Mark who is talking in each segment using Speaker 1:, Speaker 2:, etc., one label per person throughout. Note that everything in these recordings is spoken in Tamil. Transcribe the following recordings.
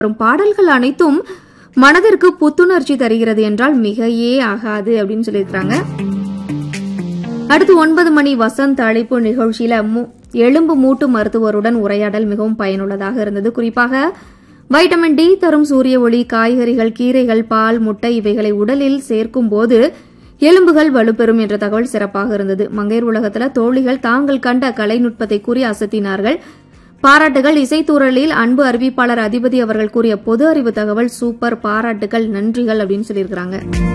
Speaker 1: வரும் பாடல்கள் அனைத்தும் மனதிற்கு புத்துணர்ச்சி தருகிறது என்றால் மிகையே ஆகாது அப்படின்னு சொல்லியிருக்கிறாங்க அடுத்து ஒன்பது மணி வசந்த் அழைப்பு நிகழ்ச்சியில மு- எலும்பு மூட்டு மருத்துவருடன் உரையாடல் மிகவும் பயனுள்ளதாக இருந்தது குறிப்பாக வைட்டமின் டி தரும் சூரிய ஒளி காய்கறிகள் கீரைகள் பால் முட்டை இவைகளை உடலில் சேர்க்கும் போது எலும்புகள் வலுப்பெறும் என்ற தகவல் சிறப்பாக இருந்தது மங்கையர் உலகத்துல தோழிகள் தாங்கள் கண்ட கலைநுட்பத்தை கூறி அசத்தினார்கள் பாராட்டுகள் இசைத்தூரலில் அன்பு அறிவிப்பாளர் அதிபதி அவர்கள் கூறிய பொது அறிவு தகவல் சூப்பர் பாராட்டுகள் நன்றிகள் அப்படின்னு சொல்லியிருக்கிறாங்க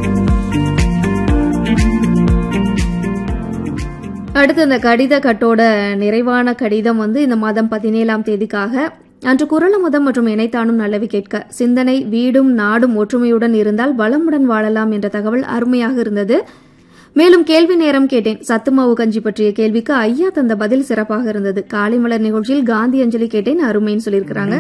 Speaker 1: அடுத்து இந்த கடித கட்டோட நிறைவான கடிதம் வந்து இந்த மாதம் பதினேழாம் தேதிக்காக அன்று குரலமுதம் மற்றும் இணைத்தானும் நல்லவி கேட்க சிந்தனை வீடும் நாடும் ஒற்றுமையுடன் இருந்தால் வளமுடன் வாழலாம் என்ற தகவல் அருமையாக இருந்தது மேலும் கேள்வி நேரம் கேட்டேன் சத்துமாவு கஞ்சி பற்றிய கேள்விக்கு ஐயா தந்த பதில் சிறப்பாக இருந்தது காலை மலர் நிகழ்ச்சியில் காந்தி அஞ்சலி கேட்டேன் அருமைன்னு சொல்லியிருக்கிறாங்க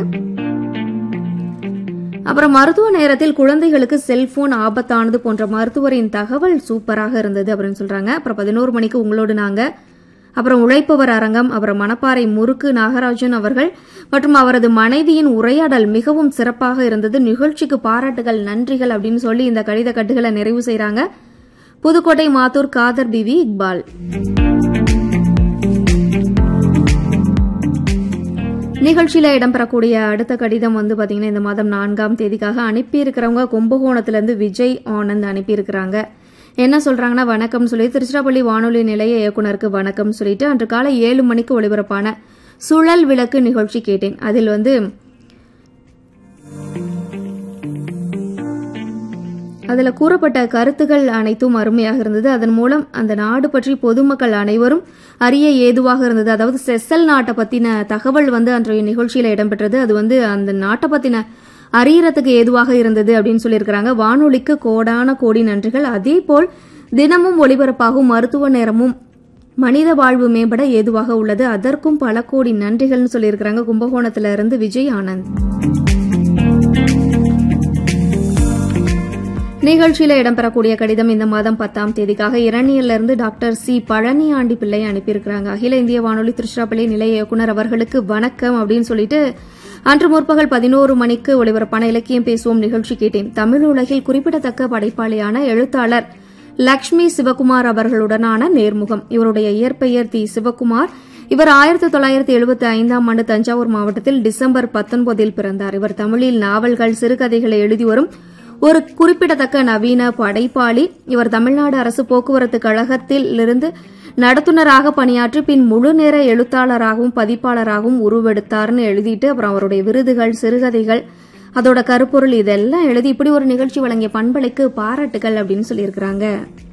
Speaker 1: அப்புறம் மருத்துவ நேரத்தில் குழந்தைகளுக்கு செல்போன் ஆபத்தானது போன்ற மருத்துவரின் தகவல் சூப்பராக இருந்தது அப்படின்னு சொல்றாங்க அப்புறம் பதினோரு மணிக்கு உங்களோடு நாங்க அப்புறம் உழைப்பவர் அரங்கம் அப்புறம் மணப்பாறை முறுக்கு நாகராஜன் அவர்கள் மற்றும் அவரது மனைவியின் உரையாடல் மிகவும் சிறப்பாக இருந்தது நிகழ்ச்சிக்கு பாராட்டுகள் நன்றிகள் அப்படின்னு சொல்லி இந்த கடித கட்டுகளை நிறைவு செய்றாங்க புதுக்கோட்டை மாத்தூர் காதர் பிவி இக்பால் நிகழ்ச்சியில இடம்பெறக்கூடிய அடுத்த கடிதம் வந்து பாத்தீங்கன்னா இந்த மாதம் நான்காம் தேதிக்காக அனுப்பியிருக்கிறவங்க கும்பகோணத்திலிருந்து விஜய் ஆனந்த் அனுப்பியிருக்கிறாங்க என்ன சொல்றாங்கன்னா வணக்கம் சொல்லி திருச்சிராப்பள்ளி வானொலி நிலைய இயக்குனருக்கு வணக்கம் சொல்லிட்டு அன்று காலை ஏழு மணிக்கு ஒளிபரப்பான சுழல் விளக்கு நிகழ்ச்சி கேட்டேன் அதில் வந்து அதுல கூறப்பட்ட கருத்துக்கள் அனைத்தும் அருமையாக இருந்தது அதன் மூலம் அந்த நாடு பற்றி பொதுமக்கள் அனைவரும் அறிய ஏதுவாக இருந்தது அதாவது செசல் நாட்டை பத்தின தகவல் வந்து அன்றைய நிகழ்ச்சியில இடம்பெற்றது அது வந்து அந்த நாட்டை பத்தின அறியறதுக்கு ஏதுவாக இருந்தது அப்படின்னு சொல்லியிருக்கிறாங்க வானொலிக்கு கோடான கோடி நன்றிகள் அதே போல் தினமும் ஒளிபரப்பாகும் மருத்துவ நேரமும் மனித வாழ்வு மேம்பட ஏதுவாக உள்ளது அதற்கும் பல கோடி நன்றிகள்னு சொல்லியிருக்கிறாங்க கும்பகோணத்துல இருந்து விஜய் ஆனந்த் நிகழ்ச்சியில இடம்பெறக்கூடிய கடிதம் இந்த மாதம் பத்தாம் தேதிக்காக இரணியல்ல இருந்து டாக்டர் சி பழனி ஆண்டி பிள்ளை அனுப்பியிருக்கிறாங்க அகில இந்திய வானொலி திருச்சிராப்பள்ளி நிலைய இயக்குனர் அவர்களுக்கு வணக்கம் அப்படின்னு சொல்லிட்டு அன்று முற்பகல் பதினோரு மணிக்கு ஒளிபரப்பான இலக்கியம் பேசுவோம் நிகழ்ச்சி கேட்டேன் தமிழ் உலகில் குறிப்பிடத்தக்க படைப்பாளியான எழுத்தாளர் லக்ஷ்மி சிவகுமார் அவர்களுடனான நேர்முகம் இவருடைய இயற்பெயர் தி சிவகுமார் இவர் ஆயிரத்தி தொள்ளாயிரத்தி எழுபத்தி ஐந்தாம் ஆண்டு தஞ்சாவூர் மாவட்டத்தில் டிசம்பர் பத்தொன்பதில் பிறந்தார் இவர் தமிழில் நாவல்கள் சிறுகதைகளை எழுதி வரும் ஒரு குறிப்பிடத்தக்க நவீன படைப்பாளி இவர் தமிழ்நாடு அரசு போக்குவரத்து கழகத்தில் இருந்து நடத்துனராக பணியாற்றி பின் முழு நேர எழுத்தாளராகவும் பதிப்பாளராகவும் உருவெடுத்தார்னு எழுதிட்டு அப்புறம் அவருடைய விருதுகள் சிறுகதைகள் அதோட கருப்பொருள் இதெல்லாம் எழுதி இப்படி ஒரு நிகழ்ச்சி வழங்கிய பண்பலைக்கு பாராட்டுகள் அப்படின்னு சொல்லியிருக்கிறாங்க